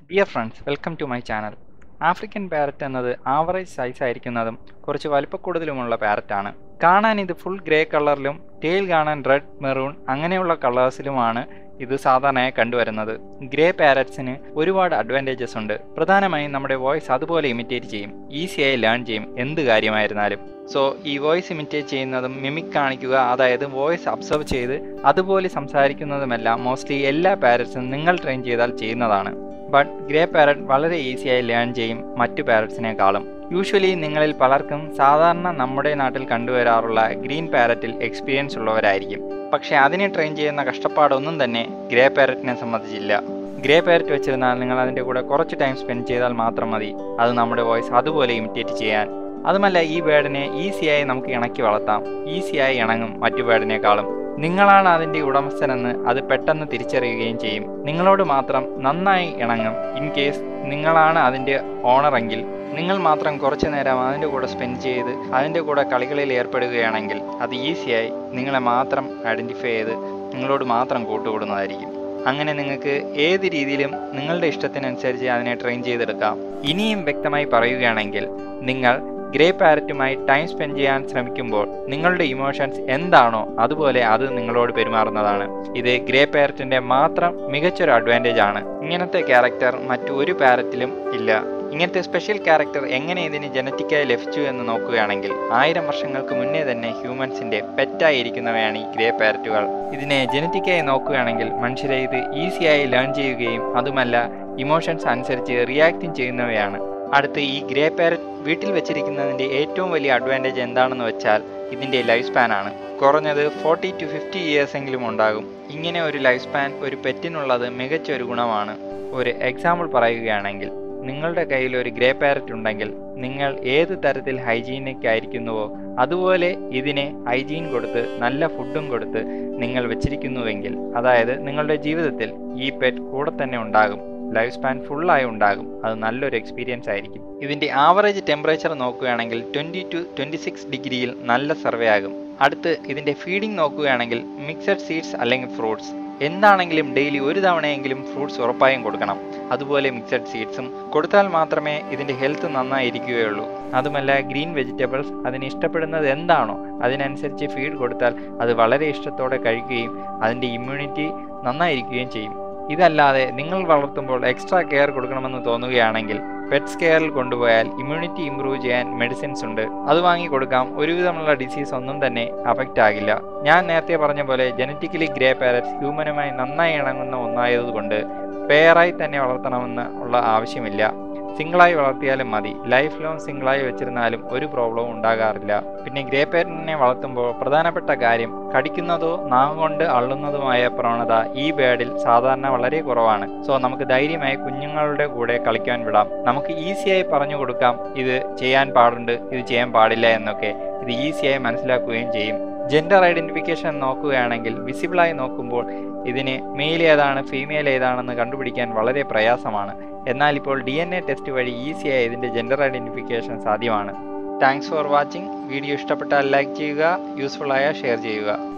dear friends welcome to my channel African parrot എന്നത് average size ആയിരിക്കുന്നതും കുറച്ച് വലിപ്പക്കൂടുതലുമുള്ള പാരറ്റാണ് കാണാൻ ഇത് ഫുൾ ഗ്രേ കളറിലും ടെയിൽ കാണാൻ റെഡ് മെറൂൺ അങ്ങനെയുള്ള കളേഴ്സിലുമാണ് ഇത് സാധാരണയായി കണ്ടുവരുന്നത് ഗ്രേ പാരറ്റ്സിന് ഒരുപാട് അഡ്വാൻറ്റേജസ് ഉണ്ട് പ്രധാനമായും നമ്മുടെ വോയിസ് അതുപോലെ ഇമിറ്റേറ്റ് ചെയ്യും ഈസിയായി ലേൺ ചെയ്യും എന്ത് കാര്യമായിരുന്നാലും സോ ഈ വോയിസ് ഇമിറ്റേറ്റ് ചെയ്യുന്നതും മിമിക് കാണിക്കുക അതായത് വോയിസ് അബ്സർവ് ചെയ്ത് അതുപോലെ സംസാരിക്കുന്നതുമെല്ലാം മോസ്റ്റ്ലി എല്ലാ പാരറ്റ്സും നിങ്ങൾ ട്രെയിൻ ചെയ്താൽ ചെയ്യുന്നതാണ് ബട്ട് ഗ്രേ പാരറ്റ് വളരെ ഈസിയായി ലേൺ ചെയ്യും മറ്റു പാരറ്റ്സിനേക്കാളും യൂഷ്വലി നിങ്ങളിൽ പലർക്കും സാധാരണ നമ്മുടെ നാട്ടിൽ കണ്ടുവരാറുള്ള ഗ്രീൻ പാരറ്റിൽ എക്സ്പീരിയൻസ് ഉള്ളവരായിരിക്കും പക്ഷേ അതിനെ ട്രെയിൻ ചെയ്യുന്ന കഷ്ടപ്പാടൊന്നും തന്നെ ഗ്രേ പാരറ്റിനെ സംബന്ധിച്ചില്ല ഗ്രേ പാരറ്റ് വെച്ചിരുന്നാൽ നിങ്ങൾ അതിൻ്റെ കൂടെ കുറച്ച് ടൈം സ്പെൻഡ് ചെയ്താൽ മാത്രം മതി അത് നമ്മുടെ വോയിസ് അതുപോലെ ഇമിറ്റേറ്റ് ചെയ്യാൻ അതുമല്ല ഈ ബേർഡിനെ ഈസിയായി നമുക്ക് ഇണക്കി വളർത്താം ഈസിയായി ഇണങ്ങും മറ്റു ബേർഡിനേക്കാളും നിങ്ങളാണ് അതിൻ്റെ ഉടമസ്ഥനെന്ന് അത് പെട്ടെന്ന് തിരിച്ചറിയുകയും ചെയ്യും നിങ്ങളോട് മാത്രം നന്നായി ഇണങ്ങും ഇൻ കേസ് നിങ്ങളാണ് അതിൻ്റെ ഓണറെങ്കിൽ നിങ്ങൾ മാത്രം കുറച്ചു നേരം അതിൻ്റെ കൂടെ സ്പെൻഡ് ചെയ്ത് അതിൻ്റെ കൂടെ കളികളിൽ ഏർപ്പെടുകയാണെങ്കിൽ അത് ഈസിയായി നിങ്ങളെ മാത്രം ഐഡൻറ്റിഫൈ ചെയ്ത് നിങ്ങളോട് മാത്രം കൂട്ടുകൂടുന്നതായിരിക്കും അങ്ങനെ നിങ്ങൾക്ക് ഏത് രീതിയിലും നിങ്ങളുടെ ഇഷ്ടത്തിനനുസരിച്ച് അതിനെ ട്രെയിൻ ചെയ്തെടുക്കാം ഇനിയും വ്യക്തമായി പറയുകയാണെങ്കിൽ നിങ്ങൾ ഗ്രേ പാരറ്റുമായി ടൈം സ്പെൻഡ് ചെയ്യാൻ ശ്രമിക്കുമ്പോൾ നിങ്ങളുടെ ഇമോഷൻസ് എന്താണോ അതുപോലെ അത് നിങ്ങളോട് പെരുമാറുന്നതാണ് ഇത് ഗ്രേ പാരറ്റിന്റെ മാത്രം മികച്ചൊരു അഡ്വാൻറ്റേജ് ആണ് ഇങ്ങനത്തെ ക്യാരക്ടർ മറ്റു ഒരു പാരറ്റിലും ഇല്ല ഇങ്ങനത്തെ സ്പെഷ്യൽ ക്യാരക്ടർ എങ്ങനെ ഇതിന് ജനറ്റിക്കായി ലഭിച്ചു എന്ന് നോക്കുകയാണെങ്കിൽ ആയിരം വർഷങ്ങൾക്ക് മുന്നേ തന്നെ ഹ്യൂമൻസിന്റെ പെറ്റായിരിക്കുന്നവയാണ് ഈ ഗ്രേ പാരറ്റുകൾ ഇതിനെ ജനറ്റിക്കായി നോക്കുകയാണെങ്കിൽ മനുഷ്യരെ ഇത് ഈസിയായി ലേൺ ചെയ്യുകയും അതുമല്ല ഇമോഷൻസ് അനുസരിച്ച് റിയാക്റ്റും ചെയ്യുന്നവയാണ് അടുത്ത് ഈ ഗ്രേ പാരറ്റ് വീട്ടിൽ വെച്ചിരിക്കുന്നതിൻ്റെ ഏറ്റവും വലിയ അഡ്വാൻറ്റേജ് എന്താണെന്ന് വെച്ചാൽ ഇതിൻ്റെ ലൈഫ് സ്പാൻ ആണ് കുറഞ്ഞത് ഫോർട്ടി ടു ഫിഫ്റ്റി ഇയേഴ്സ് എങ്കിലും ഉണ്ടാകും ഇങ്ങനെ ഒരു ലൈഫ് സ്പാൻ ഒരു പെറ്റിനുള്ളത് മികച്ച ഒരു ഗുണമാണ് ഒരു എക്സാമ്പിൾ പറയുകയാണെങ്കിൽ നിങ്ങളുടെ കയ്യിൽ ഒരു ഗ്രേ പാരറ്റ് ഉണ്ടെങ്കിൽ നിങ്ങൾ ഏത് തരത്തിൽ ഹൈജീനിക് ആയിരിക്കുന്നുവോ അതുപോലെ ഇതിനെ ഹൈജീൻ കൊടുത്ത് നല്ല ഫുഡും കൊടുത്ത് നിങ്ങൾ വെച്ചിരിക്കുന്നുവെങ്കിൽ അതായത് നിങ്ങളുടെ ജീവിതത്തിൽ ഈ പെറ്റ് കൂടെ തന്നെ ഉണ്ടാകും ലൈഫ് സ്പാൻ ഫുള്ളായി ഉണ്ടാകും അത് നല്ലൊരു എക്സ്പീരിയൻസ് ആയിരിക്കും ഇതിൻ്റെ ആവറേജ് ടെമ്പറേച്ചർ നോക്കുകയാണെങ്കിൽ ട്വൻറ്റി ടു ട്വൻറ്റി സിക്സ് ഡിഗ്രിയിൽ നല്ല സർവേ ആകും അടുത്ത് ഇതിൻ്റെ ഫീഡിംഗ് നോക്കുകയാണെങ്കിൽ മിക്സഡ് സീഡ്സ് അല്ലെങ്കിൽ ഫ്രൂട്ട്സ് എന്താണെങ്കിലും ഡെയിലി ഒരു തവണയെങ്കിലും ഫ്രൂട്ട്സ് ഉറപ്പായും കൊടുക്കണം അതുപോലെ മിക്സഡ് സീഡ്സും കൊടുത്താൽ മാത്രമേ ഇതിൻ്റെ ഹെൽത്ത് നന്നായിരിക്കുകയുള്ളൂ അതുമല്ല ഗ്രീൻ വെജിറ്റബിൾസ് അതിന് ഇഷ്ടപ്പെടുന്നത് എന്താണോ അതിനനുസരിച്ച് ഫീഡ് കൊടുത്താൽ അത് വളരെ ഇഷ്ടത്തോടെ കഴിക്കുകയും അതിൻ്റെ ഇമ്മ്യൂണിറ്റി നന്നായിരിക്കുകയും ചെയ്യും ഇതല്ലാതെ നിങ്ങൾ വളർത്തുമ്പോൾ എക്സ്ട്രാ കെയർ കൊടുക്കണമെന്ന് തോന്നുകയാണെങ്കിൽ പെറ്റ്സ് കെയറിൽ കൊണ്ടുപോയാൽ ഇമ്മ്യൂണിറ്റി ഇമ്പ്രൂവ് ചെയ്യാൻ മെഡിസിൻസ് ഉണ്ട് അത് വാങ്ങി കൊടുക്കാം ഒരുവിധമുള്ള ഡിസീസ് ഒന്നും തന്നെ അഫക്റ്റ് ആകില്ല ഞാൻ നേരത്തെ പറഞ്ഞ പോലെ ജനറ്റിക്കലി ഗ്രേ പാരറ്റ്സ് ഹ്യൂമനുമായി നന്നായി ഇണങ്ങുന്ന ഒന്നായതുകൊണ്ട് പെയറായി തന്നെ വളർത്തണമെന്ന് ഉള്ള ആവശ്യമില്ല സിംഗിളായി വളർത്തിയാലും മതി ലൈഫ് ലോങ് സിംഗിളായി വെച്ചിരുന്നാലും ഒരു പ്രോബ്ലവും ഉണ്ടാകാറില്ല പിന്നെ ഗ്രേ പാരറ്റിനെ വളർത്തുമ്പോൾ പ്രധാനപ്പെട്ട കാര്യം കടിക്കുന്നതോ നാം കൊണ്ട് അള്ളുന്നതുമായ പ്രവണത ഈ ബേർഡിൽ സാധാരണ വളരെ കുറവാണ് സോ നമുക്ക് ധൈര്യമായി കുഞ്ഞുങ്ങളുടെ കൂടെ കളിക്കാൻ വിടാം നമുക്ക് ഈസിയായി പറഞ്ഞു കൊടുക്കാം ഇത് ചെയ്യാൻ പാടുണ്ട് ഇത് ചെയ്യാൻ പാടില്ല എന്നൊക്കെ ഇത് ഈസിയായി മനസ്സിലാക്കുകയും ചെയ്യും ജെൻഡർ ഐഡന്റിഫിക്കേഷൻ നോക്കുകയാണെങ്കിൽ വിസിബിളായി നോക്കുമ്പോൾ ഇതിന് മെയിൽ ഏതാണ് ഫീമെയിൽ ഏതാണെന്ന് കണ്ടുപിടിക്കാൻ വളരെ പ്രയാസമാണ് എന്നാൽ ഇപ്പോൾ ഡി എൻ എ ടെസ്റ്റ് വഴി ഈസിയായി ഇതിൻ്റെ ജെൻഡർ ഐഡന്റിഫിക്കേഷൻ സാധ്യമാണ് താങ്ക്സ് ഫോർ വാച്ചിങ് വീഡിയോ ഇഷ്ടപ്പെട്ടാൽ ലൈക്ക് ചെയ്യുക യൂസ്ഫുൾ ആയ ഷെയർ ചെയ്യുക